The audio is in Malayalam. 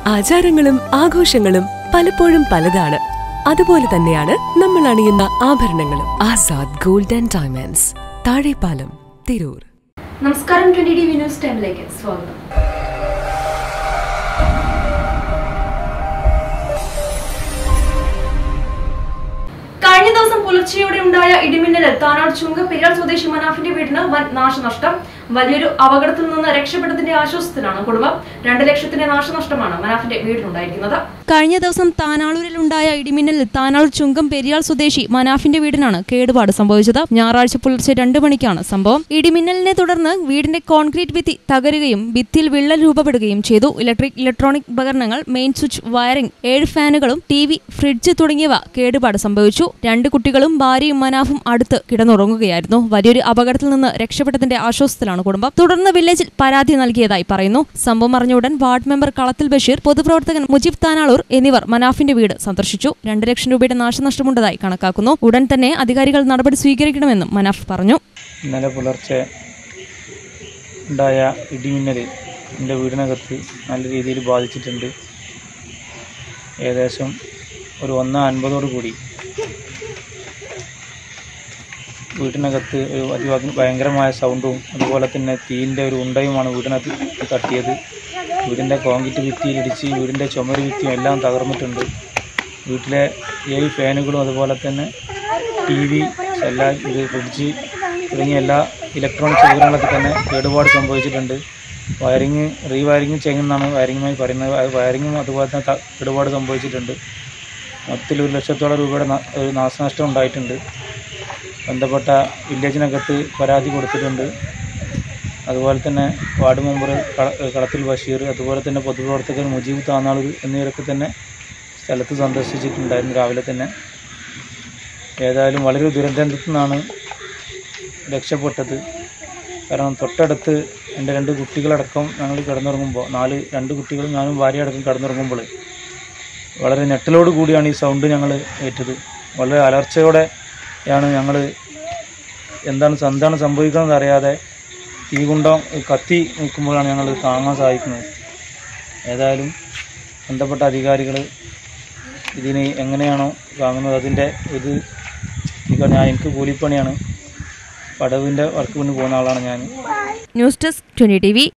ആചാരങ്ങളും ആഘോഷങ്ങളും പലപ്പോഴും പലതാണ് അതുപോലെ തന്നെയാണ് നമ്മൾ അണിയുന്ന ആഭരണങ്ങളും Azad gold and diamonds Thazhepalam Tirur നമസ്കാരം ട്വന്റി ടി വി ന്യൂസ് ടൈമിലേക്ക് സ്വാഗതം കഴിഞ്ഞ ദിവസം പുലർച്ചെയോടെ ഉണ്ടായ ഇടിമിന്നലിൽ താനാട് ചുങ്കപ്പെരിയാർ സ്വദേശി മനാഫിന്റെ വീടിന് വൻ നാശനഷ്ടം വലിയൊരു അപകടത്തിൽ നിന്ന് രക്ഷപ്പെട്ടതിന്റെ ആശ്വാസത്തിലാണ് കുടുംബം രണ്ട് ലക്ഷത്തിന്റെ നാശനഷ്ടമാണ് മനാഫിന്റെ വീടിനുണ്ടായിരിക്കുന്നത് കഴിഞ്ഞ ദിവസം താനാളൂരിലുണ്ടായ ഇടിമിന്നലിൽ താനാളൂർ ചുങ്കം പെരിയാൾ സ്വദേശി മനാഫിന്റെ വീടിനാണ് കേടുപാട് സംഭവിച്ചത് ഞായറാഴ്ച പുലർച്ചെ രണ്ട് മണിക്കാണ് സംഭവം ഇടിമിന്നലിനെ തുടർന്ന് വീടിന്റെ കോൺക്രീറ്റ് ഭിത്തി തകരുകയും ഭിത്തിയിൽ വിള്ളൽ രൂപപ്പെടുകയും ചെയ്തു ഇലക്ട്രിക് ഇലക്ട്രോണിക് ഉപകരണങ്ങൾ മെയിൻ സ്വിച്ച് വയറിംഗ് ഏഴ് ഫാനുകളും ടി വി ഫ്രിഡ്ജ് തുടങ്ങിയവ കേടുപാട് സംഭവിച്ചു രണ്ട് കുട്ടികളും ഭാര്യയും മനാഫും അടുത്ത് കിടന്നുറങ്ങുകയായിരുന്നു വലിയൊരു അപകടത്തിൽ നിന്ന് രക്ഷപ്പെട്ടതിന്റെ ആശ്വാസത്തിലാണ് കുടുംബം തുടർന്ന് വില്ലേജിൽ പരാതി നൽകിയതായി പറയുന്നു സംഭവം അറിഞ്ഞ ഉടൻ വാർഡ് മെമ്പർ കളത്തിൽ ബഷീർ പൊതുപ്രവർത്തകൻ മുജീബ് താനാളൂർ എന്നിവർ മനാഫിന്റെ വീട് സന്ദർശിച്ചു രണ്ട് ലക്ഷം രൂപയുടെ നാശനഷ്ടമുണ്ടതായി കണക്കാക്കുന്നു ഉടൻ തന്നെ അധികാരികൾ നടപടി സ്വീകരിക്കണമെന്നും മനാഫ് പറഞ്ഞു ഇന്നലെ പുലർച്ചെ ഉണ്ടായ ഇടിമിന്നൽ എൻ്റെ വീടിനകത്ത് നല്ല രീതിയിൽ ബാധിച്ചിട്ടുണ്ട് ഏകദേശം ഒരു ഒന്ന് അൻപതോട് കൂടി വീട്ടിനകത്ത് ഒരു അതി ഭയങ്കരമായ സൗണ്ടും അതുപോലെ തന്നെ തീയിൻ്റെ ഒരു ഉണ്ടയുമാണ് വീടിനകത്ത് തട്ടിയത് വീടിൻ്റെ കോൺക്രീറ്റ് ഭിത്തിയിലിടിച്ച് വീടിൻ്റെ ചുമര് ഭിത്തിയും എല്ലാം തകർന്നിട്ടുണ്ട് വീട്ടിലെ ഏഴ് ഫാനുകളും അതുപോലെ തന്നെ ടി വി എല്ലാ ഇത് ഫ്രിഡ്ജ് തുടങ്ങിയ എല്ലാ ഇലക്ട്രോണിക്സ് ഉപകരണങ്ങളൊക്കെ തന്നെ കേടുപാട് സംഭവിച്ചിട്ടുണ്ട് വയറിങ് റീവയറിങ് ചെയ്യുന്നതാണ് വയറിങ്ങുമായി പറയുന്നത് അത് വയറിങ്ങും അതുപോലെ തന്നെ ത- കേടുപാട് സംഭവിച്ചിട്ടുണ്ട് മൊത്തത്തിൽ ഒരു ലക്ഷത്തോളം രൂപയുടെ ന- ഒരു നാശനഷ്ടം ഉണ്ടായിട്ടുണ്ട് ബന്ധപ്പെട്ട വില്ലേജിനകത്ത് പരാതി കൊടുത്തിട്ടുണ്ട് അതുപോലെ തന്നെ വാർഡ് മെമ്പർ കള- കളത്തിൽ ബഷീർ അതുപോലെ തന്നെ പൊതുപ്രവർത്തകൻ മുജീബ് താന്നാളൂർ എന്നിവരൊക്കെ തന്നെ സ്ഥലത്ത് സന്ദർശിച്ചിട്ടുണ്ടായിരുന്നു രാവിലെ തന്നെ ഏതായാലും വളരെ ദുരന്തത്തിൽ നിന്നാണ് രക്ഷപ്പെട്ടത് കാരണം തൊട്ടടുത്ത് എൻ്റെ രണ്ട് കുട്ടികളടക്കം ഞങ്ങൾ കിടന്നുറങ്ങുമ്പോൾ നാല് രണ്ട് കുട്ടികളും ഞാനും ഭാര്യ അടക്കം കിടന്നുറങ്ങുമ്പോൾ വളരെ ഞെട്ടലോട് കൂടിയാണ് ഈ സൗണ്ട് ഞങ്ങൾ ഏറ്റത് വളരെ അലർച്ചയോടെയാണ് ഞങ്ങൾ എന്താണ് എന്താണ് സംഭവിക്കുന്നത് അറിയാതെ തീകുണ്ടം കത്തി നിൽക്കുമ്പോഴാണ് ഞങ്ങൾ താങ്ങാൻ സാധിക്കുന്നത് ഏതായാലും ബന്ധപ്പെട്ട അധികാരികൾ ഇതിന് എങ്ങനെയാണോ വാങ്ങുന്നത് അതിൻ്റെ ഇത് ഇപ്പം ഞാൻ എനിക്ക് കൂലിപ്പണിയാണ് പടവിൻ്റെ വർക്ക് കൊണ്ട് പോകുന്ന ആളാണ് ഞാൻ ന്യൂസ് ഡെസ്ക് ട്വന്റി ടി